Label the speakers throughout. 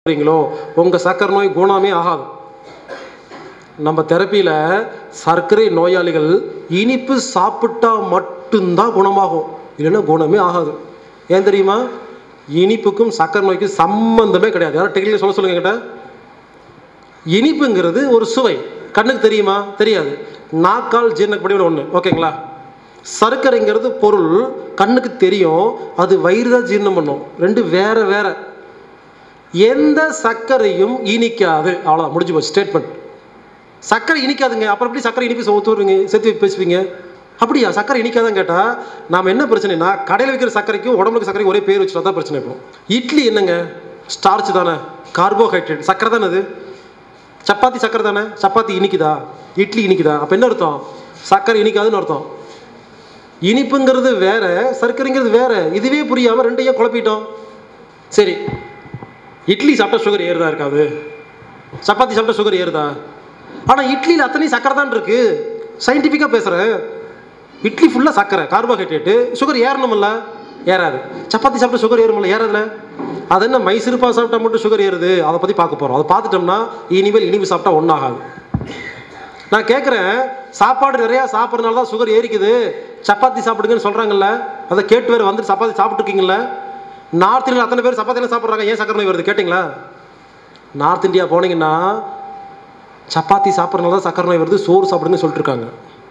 Speaker 1: சாப்பிட்றீங்களோ உங்கள் சர்க்கரை நோய் குணமே ஆகாது நம்ம தெரப்பியில் சர்க்கரை நோயாளிகள் இனிப்பு சாப்பிட்டா மட்டும்தான் குணமாகும் இல்லைன்னா குணமே ஆகாது ஏன் தெரியுமா இனிப்புக்கும் சர்க்கரை நோய்க்கும் சம்பந்தமே கிடையாது யாரும் டெக்னிக்கல் சொல்ல சொல்லுங்க என்கிட்ட இனிப்புங்கிறது ஒரு சுவை கண்ணுக்கு தெரியுமா தெரியாது நாக்கால் ஜீரணப்படிய ஒன்று ஓகேங்களா சர்க்கரைங்கிறது பொருள் கண்ணுக்கு தெரியும் அது வயிறு தான் ஜீரணம் பண்ணும் ரெண்டு வேற வேற எந்த சர்க்கரையும் இனிக்காது அவ்வளோதான் முடிஞ்சு போச்சு ஸ்டேட்மெண்ட் சர்க்கரை இனிக்காதுங்க அப்புறம் எப்படி சர்க்கரை இனிப்பு ஊற்றுவீங்க சேர்த்து பேசுவீங்க அப்படியா சர்க்கரை இனிக்காதான் கேட்டால் நாம் என்ன பிரச்சனைனா கடையில் வைக்கிற சர்க்கரைக்கும் உடம்புக்கு சர்க்கரைக்கும் ஒரே பேர் வச்சுட்டா தான் பிரச்சனை இப்போ இட்லி என்னங்க ஸ்டார்ச் தானே கார்போஹைட்ரேட் சர்க்கரை தானே அது சப்பாத்தி சர்க்கரை தானே சப்பாத்தி இனிக்குதா இட்லி இனிக்குதா அப்போ என்ன அர்த்தம் சர்க்கரை இனிக்காதுன்னு அர்த்தம் இனிப்புங்கிறது வேற சர்க்கரைங்கிறது வேற இதுவே புரியாமல் ரெண்டையும் குழப்பிட்டோம் சரி இட்லி சாப்பிட்டா சுகர் ஏறுதா இருக்காது சப்பாத்தி சாப்பிட்டா சுகர் ஏறுதா ஆனால் இட்லியில் அத்தனை சக்கரை தான் இருக்கு சயின்டிஃபிக்காக பேசுகிறேன் இட்லி ஃபுல்லாக சக்கரை கார்போஹைட்ரேட்டு சுகர் ஏறணுமில்ல ஏறாது சப்பாத்தி சாப்பிட்டா சுகர் ஏறுமில்ல ஏறதில்ல அது என்ன மைசூர்பா சாப்பிட்டா மட்டும் சுகர் ஏறுது அதை பற்றி பார்க்க போகிறோம் அதை பார்த்துட்டோம்னா இனிமேல் இனிப்பு சாப்பிட்டா ஒன்றாகாது நான் கேட்குறேன் சாப்பாடு நிறையா சாப்பிட்றதுனால தான் சுகர் ஏறிக்குது சப்பாத்தி சாப்பிடுங்கன்னு சொல்கிறாங்கல்ல அதை கேட்டு வேறு வந்து சப்பாத்தி சாப்பிட்ருக்கீங்கள நார்த் இந்தியாவில் அத்தனை பேர் சப்பாத்தி எல்லாம் சாப்பிட்றாங்க ஏன் சக்கரை நோய் வருது கேட்டிங்களா நார்த் இந்தியா போனீங்கன்னா சப்பாத்தி சாப்பிட்றதுனால தான் சக்கரை நோய் வருது சோறு சாப்பிடுங்கன்னு சொல்லிட்டு இருக்காங்க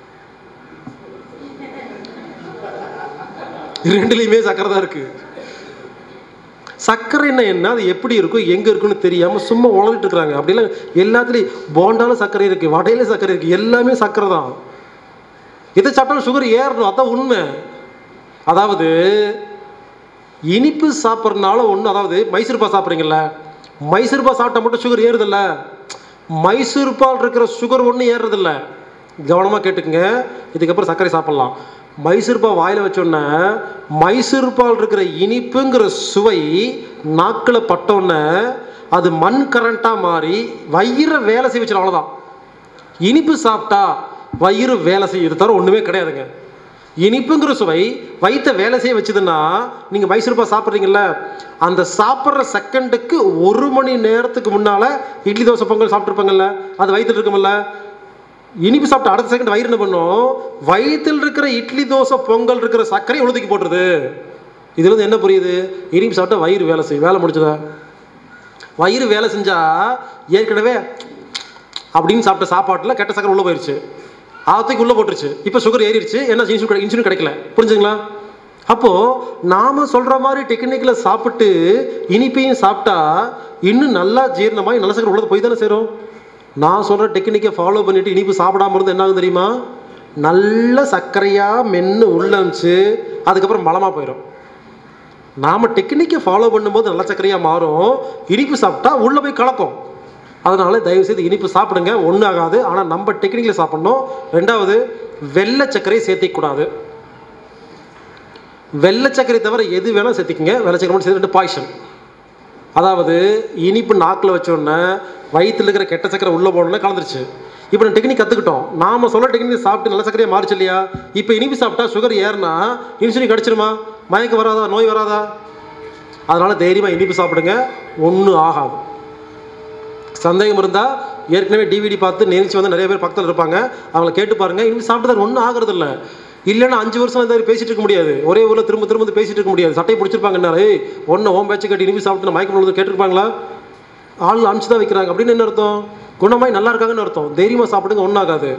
Speaker 1: ரெண்டுலேயுமே சக்கரை தான் இருக்குது சர்க்கரைன்னா என்ன அது எப்படி இருக்கும் எங்கே இருக்குன்னு தெரியாமல் சும்மா உழந்துட்டு இருக்கிறாங்க அப்படிலாம் எல்லாத்துலேயும் போண்டாலும் சர்க்கரை இருக்குது வடையில சர்க்கரை இருக்குது எல்லாமே சர்க்கரை தான் எதை சாப்பிட்டாலும் சுகர் ஏறணும் அதான் உண்மை அதாவது இனிப்பு சாப்பிட்றதுனால ஒன்று அதாவது மைசூர் பால் சாப்பிட்றீங்கல்ல மைசூர் பால் சாப்பிட்டா மட்டும் சுகர் ஏறுதில்ல மைசூர் பால் இருக்கிற சுகர் ஒன்றும் ஏறுறதில்ல கவனமாக கேட்டுக்குங்க இதுக்கப்புறம் சர்க்கரை சாப்பிட்லாம் மைசூர் பால் வாயில் வச்சோன்னே மைசூர் பால் இருக்கிற இனிப்புங்கிற சுவை நாக்கில் பட்டோன்னே அது மண் கரண்ட்டாக மாறி வயிறை வேலை செய்ய வச்சிடும் அவ்வளோதான் இனிப்பு சாப்பிட்டா வயிறு வேலை செய்யுது தவிர ஒன்றுமே கிடையாதுங்க இனிப்புங்கிற சுவை வயிற்ற வேலை செய்ய வச்சுதுன்னா நீங்கள் மைசூர் பால் சாப்பிட்றீங்கல்ல அந்த சாப்பிட்ற செகண்டுக்கு ஒரு மணி நேரத்துக்கு முன்னால் இட்லி தோசை பொங்கல் சாப்பிட்ருப்பாங்கல்ல அது வயிற்றுல இருக்குமில்ல இனிப்பு சாப்பிட்டு அடுத்த செகண்ட் வயிறு என்ன பண்ணும் வயிற்றில் இருக்கிற இட்லி தோசை பொங்கல் இருக்கிற சர்க்கரை உழுதுக்கி போட்டுருது இதுல இருந்து என்ன புரியுது இனிப்பு சாப்பிட்டா வயிறு வேலை செய்யும் வேலை முடிச்சதா வயிறு வேலை செஞ்சா ஏற்கனவே அப்படின்னு சாப்பிட்ட சாப்பாட்டில் கெட்ட சக்கரை உள்ளே போயிடுச்சு ஆத்துக்கு உள்ளே போட்டுருச்சு இப்போ சுகர் ஏறிடுச்சு என்ன இன்சுலின் இன்சுலின் கிடைக்கல புரிஞ்சுங்களா அப்போது நாம் சொல்கிற மாதிரி டெக்னிக்கில் சாப்பிட்டு இனிப்பையும் சாப்பிட்டா இன்னும் நல்லா ஜீரணமாகி நல்ல சக்கரை உள்ளது போய் தானே சேரும் நான் சொல்கிற டெக்னிக்கை ஃபாலோ பண்ணிவிட்டு இனிப்பு சாப்பிடாம இருந்து என்ன ஆகும் தெரியுமா நல்ல சர்க்கரையாக மென்று உள்ளமிச்சு அதுக்கப்புறம் பலமாக போயிடும் நாம் டெக்னிக்கை ஃபாலோ பண்ணும்போது நல்ல சர்க்கரையாக மாறும் இனிப்பு சாப்பிட்டா உள்ளே போய் கலக்கும் அதனால தயவு செய்து இனிப்பு சாப்பிடுங்க ஒன்றும் ஆகாது ஆனால் நம்ம டெக்னிக்கில் சாப்பிடணும் ரெண்டாவது வெள்ளை சர்க்கரையை சேர்த்திக்கூடாது வெள்ளை சர்க்கரை தவிர எது வேணால் சேர்த்திக்கங்க வெள்ளை சர்க்கரை மட்டும் சேர்த்து ரெண்டு பாய்ஷன் அதாவது இனிப்பு நாக்கில் வச்சோடனே வயிற்றில் இருக்கிற கெட்ட சக்கரை உள்ளே போனோன்னே கலந்துருச்சு இப்போ நான் டெக்னிக் கற்றுக்கிட்டோம் நாம் சொல்ல டெக்னிக் சாப்பிட்டு நல்ல சக்கரையாக மாறிச்சு இல்லையா இப்போ இனிப்பு சாப்பிட்டா சுகர் ஏறினா இன்சுலின் கிடச்சிருமா மயக்கம் வராதா நோய் வராதா அதனால் தைரியமாக இனிப்பு சாப்பிடுங்க ஒன்றும் ஆகாது சந்தேகம் இருந்தால் ஏற்கனவே டிவிடி பார்த்து நிகழ்ச்சி வந்து நிறைய பேர் பக்கத்தில் இருப்பாங்க அவங்கள கேட்டு பாருங்கள் இனிப்பு சாப்பிட்டது ஒன்றும் ஆகிறது இல்லை இல்லைன்னா அஞ்சு வருஷம் இந்த மாதிரி பேசிட்டு இருக்க முடியாது ஒரே ஊரில் திரும்ப திரும்ப வந்து பேசிட்டு இருக்க முடியாது சட்டையை பிடிச்சிருப்பாங்க ஏய் ஒன்று ஓம் பேச்சு கட்டி இனிப்பு சாப்பிட்டு மயக்கம் விழுந்து கேட்டிருப்பாங்களா ஆள் அனுப்பிச்சு தான் வைக்கிறாங்க அப்படின்னு என்ன அர்த்தம் குணமாய் நல்லா இருக்காங்கன்னு அர்த்தம் தைரியமாக சாப்பிடுங்க ஒன்றாகாது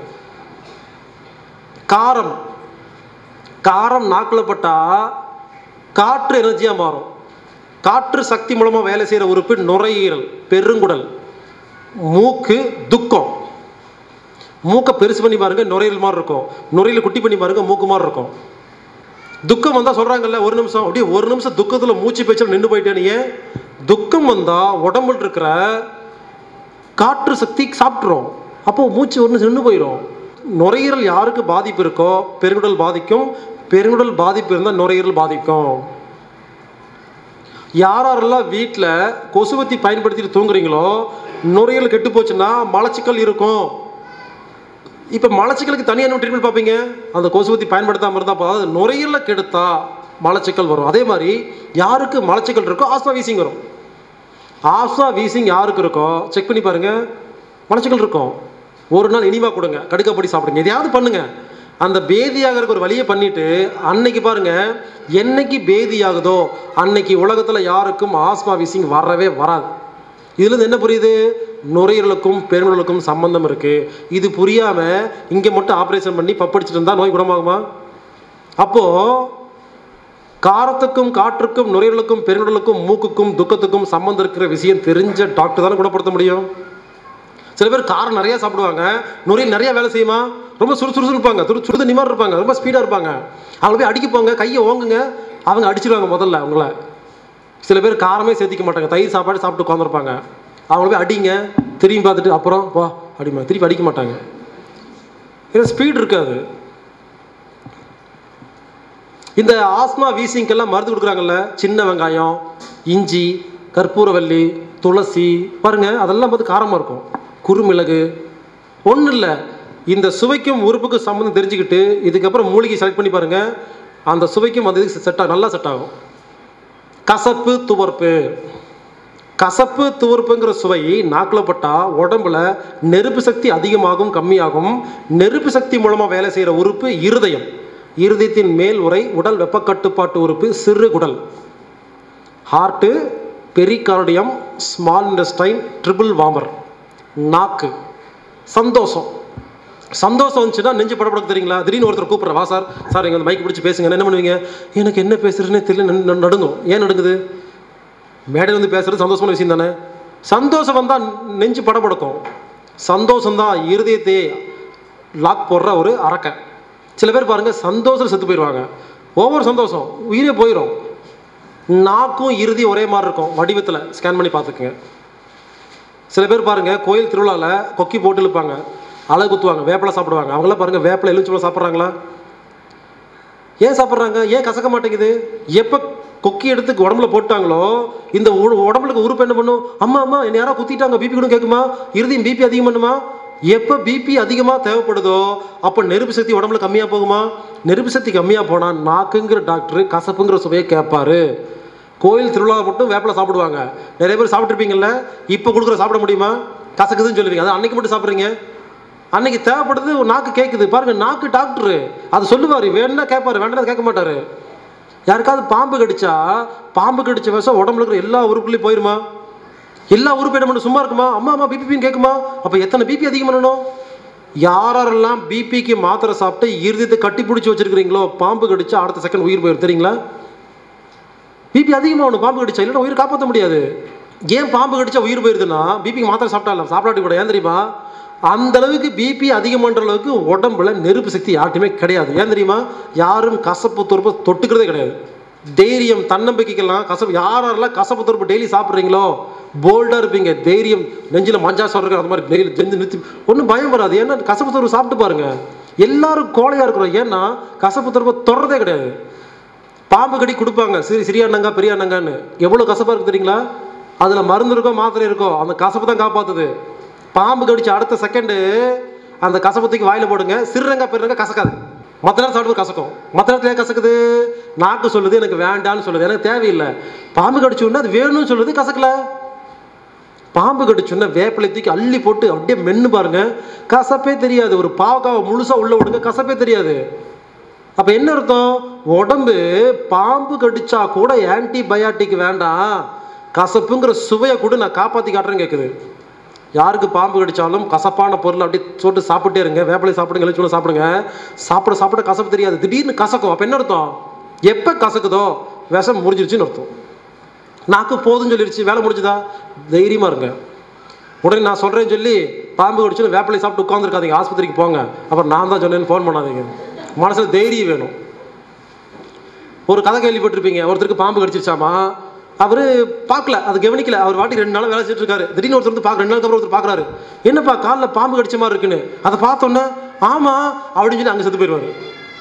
Speaker 1: காரம் காரம் நாக்கில் பட்டா காற்று எனர்ஜியாக மாறும் காற்று சக்தி மூலமாக வேலை செய்கிற உறுப்பு நுரையீரல் பெருங்குடல் மூக்கு துக்கம் மூக்கை பெருசு பண்ணி பாருங்க நுரையீரல் மாதிரி இருக்கும் நுரையில் குட்டி பண்ணி பாருங்க மூக்கு மாதிரி இருக்கும் துக்கம் வந்தால் சொல்கிறாங்கல்ல ஒரு நிமிஷம் அப்படியே ஒரு நிமிஷம் துக்கத்தில் மூச்சு பேச்சில் நின்று போயிட்டேன்னு ஏன் துக்கம் வந்தால் உடம்புல இருக்கிற காற்று சக்தி சாப்பிட்றோம் அப்போ மூச்சு ஒரு நிமிஷம் நின்று போயிடும் நுரையீரல் யாருக்கு பாதிப்பு இருக்கோ பெருங்குடல் பாதிக்கும் பெருங்குடல் பாதிப்பு இருந்தால் நுரையீரல் பாதிக்கும் யாரெல்லாம் வீட்டில் கொசுவத்தி பயன்படுத்திட்டு தூங்குறீங்களோ நுரையீரல் கெட்டு போச்சுன்னா மலச்சிக்கல் இருக்கும் இப்போ மலச்சிக்கலுக்கு தனியாக என்ன ட்ரீட்மெண்ட் பார்ப்பீங்க அந்த கொசுவத்தி பயன்படுத்தாமல் இருந்தால் அதாவது நுரையீரலில் கெடுத்தா மலச்சிக்கல் வரும் அதே மாதிரி யாருக்கு மலச்சிக்கல் இருக்கோ ஆஸ்மா வீசிங் வரும் ஆஸ்மா வீசிங் யாருக்கு இருக்கோ செக் பண்ணி பாருங்க மலச்சிக்கல் இருக்கும் ஒரு நாள் இனிமா கொடுங்க கடுக்கப்படி சாப்பிடுங்க எதையாவது பண்ணுங்க அந்த பேதியாகிறதுக்கு ஒரு வழியை பண்ணிட்டு அன்னைக்கு பாருங்க என்னைக்கு பேதியாகுதோ அன்னைக்கு உலகத்தில் யாருக்கும் ஆஸ்மா வீசிங் வரவே வராது இதுல இருந்து என்ன புரியுது நுரையீரலுக்கும் பெருநுரலுக்கும் சம்பந்தம் இருக்கு இது புரியாம இங்க மட்டும் ஆபரேஷன் பண்ணி பப்படிச்சிட்டு இருந்தா நோய் குணமாகுமா அப்போ காரத்துக்கும் காற்றுக்கும் நுரையீரலுக்கும் பெருநுரலுக்கும் மூக்குக்கும் துக்கத்துக்கும் சம்பந்தம் இருக்கிற விஷயம் தெரிஞ்ச டாக்டர் தானே குணப்படுத்த முடியும் சில பேர் காரம் நிறைய சாப்பிடுவாங்க நுரையில் நிறைய வேலை செய்யுமா ரொம்ப சுறுசுறுசு இருப்பாங்க துரு சுடுத நிமார் இருப்பாங்க ரொம்ப ஸ்பீடாக இருப்பாங்க அவங்க போய் அடிக்க போங்க கையை ஓங்குங்க அவங்க அடிச்சிடுவாங்க முதல்ல அவங்கள சில பேர் காரமே சேர்த்திக்க மாட்டாங்க தயிர் சாப்பாடு சாப்பிட்டு உட்காந்துருப்பாங்க அவங்கள போய் அடிங்க திரும்பி பார்த்துட்டு அப்புறம் வா அடிமா திருப்பி அடிக்க மாட்டாங்க ஏன்னா ஸ்பீட் இருக்காது இந்த ஆஸ்மா வீசிங்கெல்லாம் மருந்து கொடுக்குறாங்கல்ல சின்ன வெங்காயம் இஞ்சி கற்பூரவல்லி துளசி பாருங்க அதெல்லாம் பார்த்து காரமாக இருக்கும் குறுமிளகு ஒன்றும் இல்லை இந்த சுவைக்கும் உறுப்புக்கும் சம்மந்தம் தெரிஞ்சுக்கிட்டு இதுக்கப்புறம் மூலிகை செலக்ட் பண்ணி பாருங்க அந்த சுவைக்கும் அந்த இதுக்கு செட் ஆகும் நல்லா செட் ஆகும் கசப்பு துவர்ப்பு கசப்பு துவர்ப்புங்கிற சுவை நாக்கில் பட்டா உடம்புல நெருப்பு சக்தி அதிகமாகும் கம்மியாகும் நெருப்பு சக்தி மூலமாக வேலை செய்கிற உறுப்பு இருதயம் இருதயத்தின் மேல் உறை உடல் வெப்ப கட்டுப்பாட்டு உறுப்பு சிறு குடல் heart pericardium small intestine triple warmer நாக்கு சந்தோஷம் சந்தோஷம் வந்துச்சுன்னா நெஞ்சு படப்பட தெரியுங்களா திடீர்னு ஒருத்தர் கூப்பிட்ற வா சார் சார் எங்க மைக் பிடிச்சி பேசுங்க என்ன பண்ணுவீங்க எனக்கு என்ன பேசுறதுன்னே தெரியல நடு- நடு- நடுங்கும் ஏன் நடுங்குது மேடையில் வந்து பேசுறது சந்தோஷமான விஷயம் தானே சந்தோஷம் வந்தால் நெஞ்சு படபடக்கும் சந்தோஷம் தான் இருதயத்தை லாக் போடுற ஒரு அரக்கை சில பேர் பாருங்க சந்தோஷம் செத்து போயிடுவாங்க ஒவ்வொரு சந்தோஷம் உயிரே போயிடும் நாக்கும் இறுதி ஒரே மாதிரி இருக்கும் வடிவத்தில் ஸ்கேன் பண்ணி பார்த்துக்குங்க சில பேர் பாருங்க கோயில் திருவிழாவில் கொக்கி போட்டு இழுப்பாங்க அலை குத்துவாங்க வேப்பிலை சாப்பிடுவாங்க அவங்களாம் பாருங்க வேப்பிலை எலுமிச்சம்பழம் சாப்பிட்றாங்களா ஏன் சாப்பிட்றாங்க ஏன் கசக்க மாட்டேங்குது எப்போ கொக்கி எடுத்து உடம்புல போட்டாங்களோ இந்த உ- உடம்புக்கு உறுப்பு என்ன பண்ணும் அம்மா அம்மா என்ன யாரோ குத்திட்டாங்க பிபி கூட கேட்குமா இறுதியும் பிபி அதிகம் பண்ணுமா எப்போ பிபி அதிகமாக தேவைப்படுதோ அப்போ நெருப்பு சக்தி உடம்புல கம்மியாக போகுமா நெருப்பு சக்தி கம்மியாக போனால் நாக்குங்கிற டாக்டர் கசப்புங்கிற சுவையை கேட்பாரு கோயில் திருவிழா மட்டும் வேப்பிலை சாப்பிடுவாங்க நிறைய பேர் சாப்பிட்ருப்பீங்கல்ல இப்போ கொடுக்குற சாப்பிட முடியுமா கசக்குதுன்னு சொல்லுவீங்க அது அன்னைக்கு மட்டும் சாப்பிட்றீங்க அன்னைக்கு தேவைப்படுது ஒரு நாக்கு கேட்குது பாருங்க நாக்கு டாக்டரு அது சொல்லுவார் வேணும்னா கேட்பாரு வேண்டாம் கேட்க மாட்டாரு யாருக்காவது பாம்பு கடிச்சா பாம்பு கடிச்ச விஷம் உடம்புல இருக்கிற எல்லா உறுப்புலையும் போயிருமா எல்லா உறுப்பு என்ன பண்ண சும்மா இருக்குமா அம்மா அம்மா பிபின்னு கேட்குமா அப்போ எத்தனை பிபி அதிகம் பண்ணணும் யாரெல்லாம் பிபிக்கு மாத்திரை சாப்பிட்டு இருதயத்தை கட்டி பிடிச்சி வச்சிருக்கிறீங்களோ பாம்பு கடிச்சா அடுத்த செகண்ட் உயிர் போயிடும் தெரியுங்களா பிபி அதிகமாகணும் பாம்பு கடிச்சா இல்லைன்னா உயிர் காப்பாற்ற முடியாது ஏன் பாம்பு கடிச்சா உயிர் போயிருதுன்னா பிபிக்கு மாத்திரை சாப்பிட்டால சாப்பிடாட்டி கூட ஏன் தெரியுமா அந்த அளவுக்கு பிபி அதிகம் பண்ற அளவுக்கு உடம்புல நெருப்பு சக்தி யார்ட்டுமே கிடையாது ஏன் தெரியுமா யாரும் கசப்பு துருப்பு தொட்டுக்கிறதே கிடையாது தைரியம் தன்னம்பிக்கைக்கெல்லாம் கசப்பு யார் யாரெல்லாம் கசப்பு துருப்பு டெய்லி சாப்பிட்றீங்களோ போல்டாக இருப்பீங்க தைரியம் நெஞ்சில் மஞ்சா சொல்கிற அந்த மாதிரி டெய்லி நெஞ்சு நிறுத்தி ஒன்றும் பயம் வராது ஏன்னா கசப்பு துருப்பு சாப்பிட்டு பாருங்க எல்லாரும் கோழையாக இருக்கிறோம் ஏன்னா கசப்பு துருப்பு தொடர்றதே கிடையாது பாம்பு கடி கொடுப்பாங்க சிறு சிறிய அண்ணங்கா பெரிய அண்ணங்கான்னு எவ்வளோ கசப்பாக இருக்கு தெரியுங்களா அதில் மருந்து இருக்கோ மாத்திரை இருக்கோ அந்த கசப்பு தான் காப்பாற்றுது பாம்பு கடிச்ச அடுத்த செகண்டு அந்த கசப்பு தூக்கி வாயில போடுங்க சிறுரங்கா பெருரங்கா கசக்காது மற்ற நேரம் சாப்பிடுறது கசக்கும் மற்ற நேரத்தில் ஏன் கசக்குது நாக்கு சொல்லுது எனக்கு வேண்டான்னு சொல்லுது எனக்கு தேவையில்லை பாம்பு கடிச்சோன்னா அது வேணும்னு சொல்லுது கசக்கல பாம்பு கடிச்சோன்னா வேப்பிலை தூக்கி அள்ளி போட்டு அப்படியே மென்னு பாருங்க கசப்பே தெரியாது ஒரு பாவக்காவை முழுசா உள்ள விடுங்க கசப்பே தெரியாது அப்ப என்ன அர்த்தம் உடம்பு பாம்பு கடிச்சா கூட ஆன்டிபயாட்டிக் வேண்டாம் கசப்புங்கிற சுவையை கூட நான் காப்பாத்தி காட்டுறேன்னு கேட்குது யாருக்கு பாம்பு கடிச்சாலும் கசப்பான பொருள் அப்படியே போட்டு சாப்பிட்டே இருங்க வேப்பிலை சாப்பிடுங்க எலுமிச்சம்பழம் சாப்பிடுங்க சாப்பிட சாப்பிட கசப்பு தெரியாது திடீர்னு கசக்கும் அப்ப என்ன அர்த்தம் எப்ப கசக்குதோ விஷம் முறிஞ்சிருச்சுன்னு அர்த்தம் நாக்கு போதும்னு சொல்லிருச்சு வேலை முடிஞ்சுதா தைரியமா இருங்க உடனே நான் சொல்றேன்னு சொல்லி பாம்பு கடிச்சுன்னு வேப்பிலை சாப்பிட்டு உட்காந்துருக்காதீங்க ஆஸ்பத்திரிக்கு போங்க அப்புறம் நான் தான் சொன்னேன்னு ஃபோன் பண்ணாதீங்க மனசுல தைரியம் வேணும் ஒரு கதை கேள்விப்பட்டிருப்பீங்க ஒருத்தருக்கு பாம்பு கடிச்சிருச்சாமா அவர் பார்க்கல அது கவனிக்கல அவர் வாட்டி ரெண்டு நாள் வேலை செஞ்சுட்டு இருக்காரு திடீர்னு ஒருத்தர் வந்து பார்க்க ரெண்டு நாளுக்கு அப்புறம் ஒருத்தர் பார்க்குறாரு என்னப்பா காலில் பாம்பு கடிச்ச மாதிரி இருக்குன்னு அதை பார்த்தோன்னே ஆமா அப்படின்னு சொல்லி அங்கே செத்து போயிடுவாரு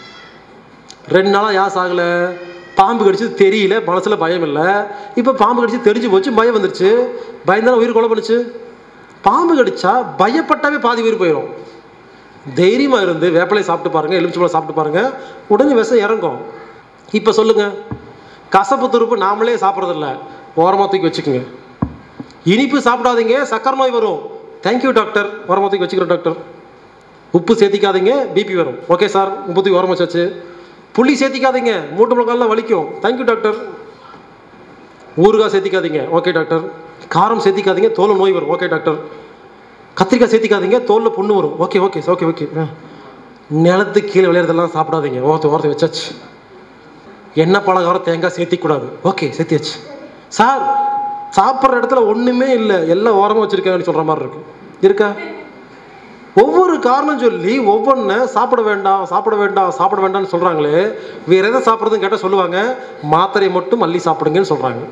Speaker 1: ரெண்டு நாளாக யாஸ் ஆகலை பாம்பு கடிச்சது தெரியல மனசுல பயம் இல்லை இப்போ பாம்பு கடிச்சு தெரிஞ்சு போச்சு பயம் வந்துருச்சு பயந்தாலும் உயிர் கொலை பண்ணுச்சு பாம்பு கடிச்சா பயப்பட்டாவே பாதி உயிர் போயிடும் தைரியமா இருந்து வேப்பிலை சாப்பிட்டு பாருங்க எலுமிச்சம்பழம் சாப்பிட்டு பாருங்க உடனே விஷம் இறங்கும் இப்போ சொல்லுங்க கசப்பு துருப்பு நாமளே சாப்பிட்றதில்ல ஓரமாக தூக்கி வச்சுக்கோங்க இனிப்பு சாப்பிடாதீங்க சக்கரை நோய் வரும் தேங்க்யூ டாக்டர் உரமத்துக்கு வச்சுக்கிறோம் டாக்டர் உப்பு சேர்த்திக்காதீங்க பிபி வரும் ஓகே சார் உப்பு உரம் வச்சாச்சு புளி சேர்த்திக்காதீங்க மூட்டு முழங்கால்லாம் வலிக்கும் தேங்க்யூ டாக்டர் ஊறுகாய் சேர்த்திக்காதீங்க ஓகே டாக்டர் காரம் சேர்த்திக்காதீங்க தோல் நோய் வரும் ஓகே டாக்டர் கத்திரிக்காய் சேர்த்திக்காதீங்க தோலில் புண்ணு வரும் ஓகே ஓகே ஓகே ஓகே நிலத்து கீழே விளையாடுறதெல்லாம் சாப்பிடாதீங்க ஓரத்து ஓரத்தை வச்சாச்சு எண்ணெய் பலகாரம் தேங்காய் சேர்த்திக்கூடாது ஓகே சேர்த்தியாச்சு சார் சாப்பிட்ற இடத்துல ஒன்றுமே இல்லை எல்லாம் ஓரமாக வச்சுருக்காங்கன்னு சொல்கிற மாதிரி இருக்கு இருக்கா ஒவ்வொரு காரணம் சொல்லி ஒவ்வொன்று சாப்பிட வேண்டாம் சாப்பிட வேண்டாம் சாப்பிட வேண்டாம்னு சொல்கிறாங்களே வேற எதை சாப்பிட்றதுன்னு கேட்டால் சொல்லுவாங்க மாத்திரையை மட்டும் மல்லி சாப்பிடுங்கன்னு சொல்கிறாங்க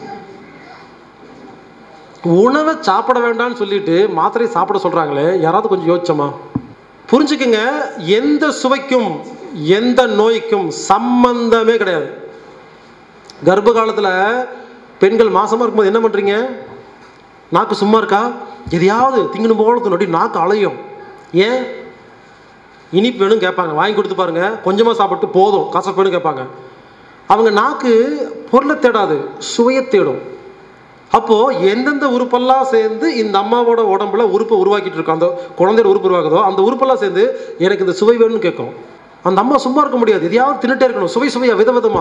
Speaker 1: உணவை சாப்பிட வேண்டாம்னு சொல்லிட்டு மாத்திரையை சாப்பிட சொல்கிறாங்களே யாராவது கொஞ்சம் யோசிச்சோமா புரிஞ்சுக்குங்க எந்த சுவைக்கும் எந்த நோய்க்கும் சம்பந்தமே கிடையாது கர்ப்ப காலத்தில் பெண்கள் மாசமா இருக்கும்போது என்ன பண்ணுறீங்க நாக்கு சும்மா இருக்கா எதையாவது திங்கணும் போல நொடி நாக்கு அலையும் ஏன் இனிப்பு வேணும் கேட்பாங்க வாங்கி கொடுத்து பாருங்க கொஞ்சமாக சாப்பிட்டு போதும் கசப்பு வேணும் கேட்பாங்க அவங்க நாக்கு பொருளை தேடாது சுவையை தேடும் அப்போ எந்தெந்த உறுப்பெல்லாம் சேர்ந்து இந்த அம்மாவோட உடம்புல உறுப்பை உருவாக்கிட்டு இருக்கோம் அந்த குழந்தையோட உறுப்பு உருவாக்குதோ அந்த உறுப்பெல்லாம் சேர்ந்து எனக்கு இந்த சுவை வேணும்னு கேட்கும் அந்த அம்மா சும்மா இருக்க முடியாது எதையாவது தின்னுட்டே இருக்கணும் சுவை சுவையா விதவிதமா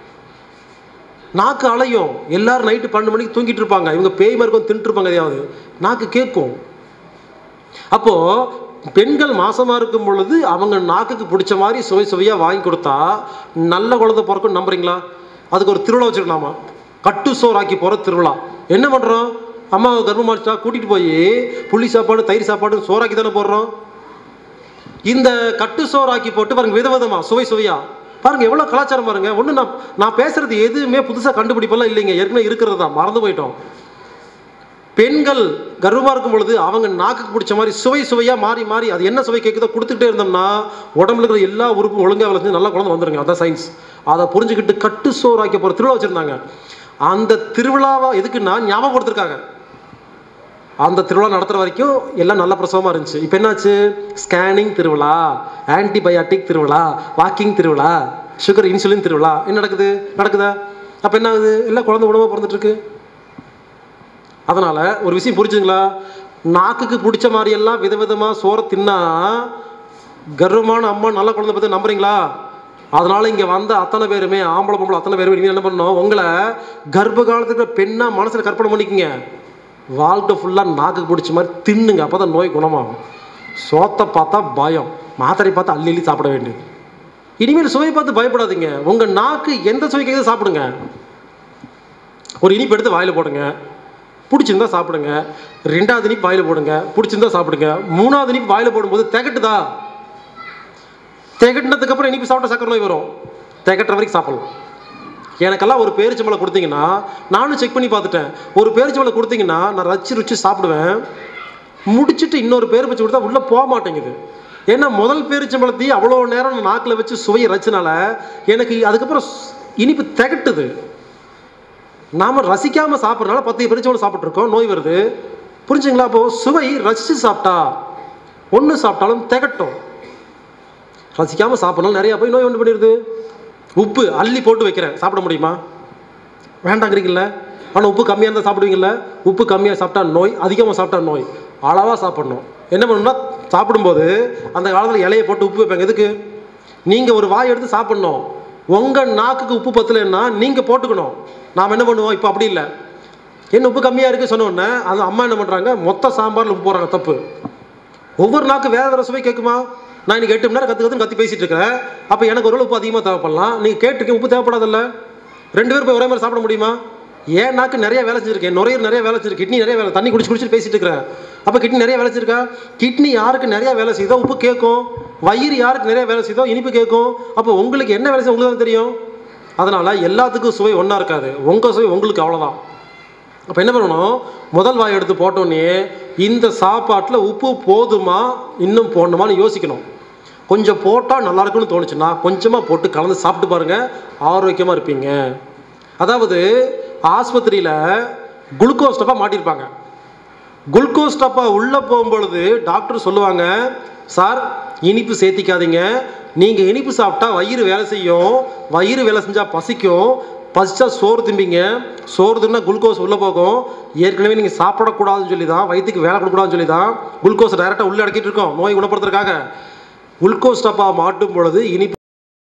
Speaker 1: நாக்கு அலையும் எல்லாரும் நைட்டு பன்னெண்டு மணிக்கு தூங்கிட்டு இருப்பாங்க இவங்க பேய் மாதிரி இருக்கும் தின்னுட்டு இருப்பாங்க எதையாவது நாக்கு கேட்கும் அப்போ பெண்கள் மாசமா இருக்கும் பொழுது அவங்க நாக்குக்கு பிடிச்ச மாதிரி சுவை சுவையா வாங்கி கொடுத்தா நல்ல குழந்தை பிறக்கும் நம்புறீங்களா அதுக்கு ஒரு திருவிழா வச்சிருக்கலாமா கட்டு சோறாக்கி போற திருவிழா என்ன பண்றோம் அம்மா கர்ப்பம் ஆச்சுட்டா கூட்டிட்டு போய் புளி சாப்பாடு தயிர் சாப்பாடு சோறாக்கி தானே போடுறோம் இந்த கட்டு சோறாக்கி போட்டு பாருங்க விதவிதமா சுவை சுவையா பாருங்க எவ்வளவு கலாச்சாரம் பாருங்க ஒண்ணு நான் நான் பேசுறது எதுவுமே புதுசா கண்டுபிடிப்பெல்லாம் இல்லைங்க ஏற்கனவே இருக்கிறது தான் மறந்து போயிட்டோம் பெண்கள் கர்வமா இருக்கும் பொழுது அவங்க நாக்குக்கு பிடிச்ச மாதிரி சுவை சுவையா மாறி மாறி அது என்ன சுவை கேட்குதோ கொடுத்துக்கிட்டே இருந்தோம்னா உடம்புல இருக்கிற எல்லா உறுப்பும் ஒழுங்கா வளர்ந்து நல்லா குழந்தை வந்துருங்க அதான் சயின்ஸ் அதை புரிஞ்சுக்கிட்டு கட்டு சோறாக்கி போற திருவிழா வச்சிருந்தாங்க அந்த திருவிழாவை எதுக்குன்னா ஞாபகப்படுத்திருக்காங்க அந்த திருவிழா நடத்துகிற வரைக்கும் எல்லாம் நல்ல பிரசவமாக இருந்துச்சு இப்போ என்னாச்சு ஸ்கேனிங் திருவிழா ஆன்டிபயாட்டிக் திருவிழா வாக்கிங் திருவிழா சுகர் இன்சுலின் திருவிழா என்ன நடக்குது நடக்குதா அப்போ என்ன ஆகுது எல்லாம் குழந்தை உணவாக பிறந்துட்டு இருக்கு அதனால் ஒரு விஷயம் புரிஞ்சுங்களா நாக்குக்கு பிடிச்ச மாதிரியெல்லாம் விதவிதமாக சோறை தின்னா கர்வமான அம்மா நல்ல குழந்தை பற்றி நம்புறீங்களா அதனால இங்கே வந்த அத்தனை பேருமே ஆம்பளை பொம்பளை அத்தனை பேருமே இனிமேல் என்ன பண்ணணும் உங்களை கர்ப்ப காலத்துக்கு பெண்ணாக மனசில் கற்பனை பண்ணிக்கங்க வாழ்க்கை ஃபுல்லாக நாக்குக்கு பிடிச்ச மாதிரி தின்னுங்க அப்போ தான் நோய் குணமாகும் சோத்தை பார்த்தா பயம் மாத்திரை பார்த்தா அள்ளி அள்ளி சாப்பிட வேண்டியது இனிமேல் சுவை பார்த்து பயப்படாதீங்க உங்கள் நாக்கு எந்த சுவை கேட்குதோ சாப்பிடுங்க ஒரு இனிப்பு எடுத்து வாயில் போடுங்க பிடிச்சிருந்தா சாப்பிடுங்க ரெண்டாவது இனிப்பு வாயில் போடுங்க பிடிச்சிருந்தா சாப்பிடுங்க மூணாவது இனிப்பு வாயில் போடும்போது திகட்டுதா திகட்டினதுக்கு அப்புறம் இனிப்பு சாப்பிட்டா சக்கரை நோய் வரும் திகட்டுற வரைக்கும் சாப்பிடலாம் எனக்கெல்லாம் ஒரு பேரிச்சம்பளம் கொடுத்தீங்கன்னா நானும் செக் பண்ணி பார்த்துட்டேன் ஒரு பேரிச்சம்பளம் கொடுத்தீங்கன்னா நான் ரச்சு ருச்சி சாப்பிடுவேன் முடிச்சுட்டு இன்னொரு பேரிச்சம்பளம் கொடுத்தா உள்ளே போக மாட்டேங்குது ஏன்னா முதல் பேரிச்சம்பளத்தையும் அவ்வளோ நேரம் நான் நாக்கில் வச்சு சுவையை ரச்சனால எனக்கு அதுக்கப்புறம் ஸ்- இனிப்பு திகட்டுது நாம ரசிக்காம சாப்பிட்றனால பத்து பேரிச்சம்பளம் சாப்பிட்ருக்கோம் நோய் வருது புரிஞ்சுங்களா அப்போ சுவை ரசிச்சு சாப்பிட்டா ஒன்று சாப்பிட்டாலும் திகட்டும் ரசிக்காம சாப்பிடணும் நிறைய போய் நோய் உண்டு பண்ணிடுது உப்பு அள்ளி போட்டு வைக்கிறேன் சாப்பிட முடியுமா வேண்டாங்கிறீங்கள ஆனால் உப்பு கம்மியாக இருந்தால் சாப்பிடுவீங்கல்ல உப்பு கம்மியாக சாப்பிட்டா நோய் அதிகமாக சாப்பிட்டா நோய் அளவாக சாப்பிடணும் என்ன பண்ணணும்னா சாப்பிடும்போது அந்த காலத்தில் இலையை போட்டு உப்பு வைப்பாங்க எதுக்கு நீங்கள் ஒரு வாய் எடுத்து சாப்பிடணும் உங்கள் நாக்குக்கு உப்பு பத்தலைன்னா நீங்கள் போட்டுக்கணும் நாம் என்ன பண்ணுவோம் இப்போ அப்படி இல்லை என்ன உப்பு கம்மியாக இருக்குது சொன்ன உடனே அந்த அம்மா என்ன பண்ணுறாங்க மொத்த சாம்பாரில் உப்பு போடுறாங்க தப்பு ஒவ்வொரு நாக்கு வேற வேற சுவை கேட்குமா நான் இன்னைக்கு எட்டு மணி நேரம் கற்று கற்று கத்தி பேசிட்டு இருக்கிறேன் அப்போ எனக்கு ஒரு உப்பு அதிகமாக தேவைப்படலாம் நீங்கள் கேட்டிருக்கீங்க உப்பு தேவைப்படாதல்ல ரெண்டு பேரும் போய் ஒரே மாதிரி சாப்பிட முடியுமா ஏன் நாக்கு நிறைய வேலை செஞ்சிருக்கேன் நுரையீரல் நிறைய வேலை செஞ்சிருக்கு கிட்னி நிறைய வேலை தண்ணி குடிச்சு குடிச்சிட்டு பேசிட்டு இருக்கிறேன் அப்போ கிட்னி நிறைய வேலை செஞ்சிருக்கா கிட்னி யாருக்கு நிறைய வேலை செய்யுதோ உப்பு கேட்கும் வயிறு யாருக்கு நிறைய வேலை செய்யுதோ இனிப்பு கேட்கும் அப்போ உங்களுக்கு என்ன வேலை செய்ய உங்களுக்கு தான் தெரியும் அதனால எல்லாத்துக்கும் சுவை ஒன்றா இருக்காது உங்கள் சுவை உங்களுக்கு அவ்வளோதான் அப்போ என்ன பண்ணணும் முதல் வாய் எடுத்து போட்டோன்னே இந்த சாப்பாட்டில் உப்பு போதுமா இன்னும் போடணுமான்னு யோசிக்கணும் கொஞ்சம் போட்டால் நல்லா இருக்கும்னு தோணுச்சுன்னா கொஞ்சமாக போட்டு கலந்து சாப்பிட்டு பாருங்க ஆரோக்கியமாக இருப்பீங்க அதாவது ஆஸ்பத்திரியில் குளுக்கோஸ் டப்பா மாட்டியிருப்பாங்க குளுக்கோஸ் டப்பா உள்ளே போகும்பொழுது டாக்டர் சொல்லுவாங்க சார் இனிப்பு சேர்த்திக்காதீங்க நீங்கள் இனிப்பு சாப்பிட்டா வயிறு வேலை செய்யும் வயிறு வேலை செஞ்சால் பசிக்கும் பசிச்சா சோறு திம்பிங்க சோறு தின்னா குளுக்கோஸ் உள்ளே போகும் ஏற்கனவே நீங்கள் சாப்பிடக்கூடாதுன்னு சொல்லி தான் வயிற்றுக்கு வேலை கொடுக்கூடாதுன்னு சொல்லி தான் குளுக்கோஸ் டைரெக்டாக உள்ளே அடக்கிட்டு இருக்கோம் நோய் குணப்படுத்துறதுக்காக குளுக்கோஸ் டப்பா மாட்டும் பொழுது இனிப்பு